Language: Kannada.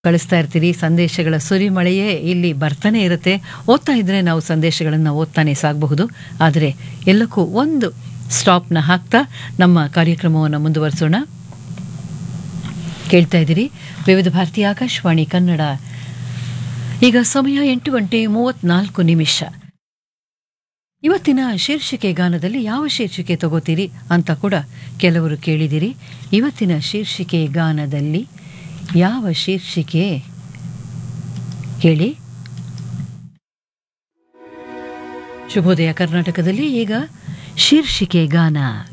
ಕಳಿಸ್ತಾ ಇರ್ತೀರಿ ಸಂದೇಶಗಳ ಸುರಿಮಳೆಯೇ ಇಲ್ಲಿ ಬರ್ತಾನೆ ಇರುತ್ತೆ ಓದ್ತಾ ಇದ್ರೆ ನಾವು ಸಂದೇಶಗಳನ್ನು ಓದ್ತಾನೆ ಸಾಗಬಹುದು ಆದರೆ ಎಲ್ಲಕ್ಕೂ ಒಂದು ಸ್ಟಾಪ್ನ ಹಾಕ್ತಾ ನಮ್ಮ ಕಾರ್ಯಕ್ರಮವನ್ನು ಮುಂದುವರಿಸೋಣ ಕೇಳ್ತಾ ಇದ್ದೀರಿ ವಿವಿಧ ಭಾರತೀಯ ಆಕಾಶವಾಣಿ ಕನ್ನಡ ಈಗ ಸಮಯ ಎಂಟು ಗಂಟೆ ಮೂವತ್ನಾಲ್ಕು ನಿಮಿಷ ಇವತ್ತಿನ ಶೀರ್ಷಿಕೆ ಗಾನದಲ್ಲಿ ಯಾವ ಶೀರ್ಷಿಕೆ ತಗೋತೀರಿ ಅಂತ ಕೂಡ ಕೆಲವರು ಕೇಳಿದಿರಿ ಇವತ್ತಿನ ಶೀರ್ಷಿಕೆ ಗಾನದಲ್ಲಿ ಯಾವ ಶೀರ್ಷಿಕೆ ಕೇಳಿ ಶುಭೋದಯ ಕರ್ನಾಟಕದಲ್ಲಿ ಈಗ ಶೀರ್ಷಿಕೆ ಗಾನ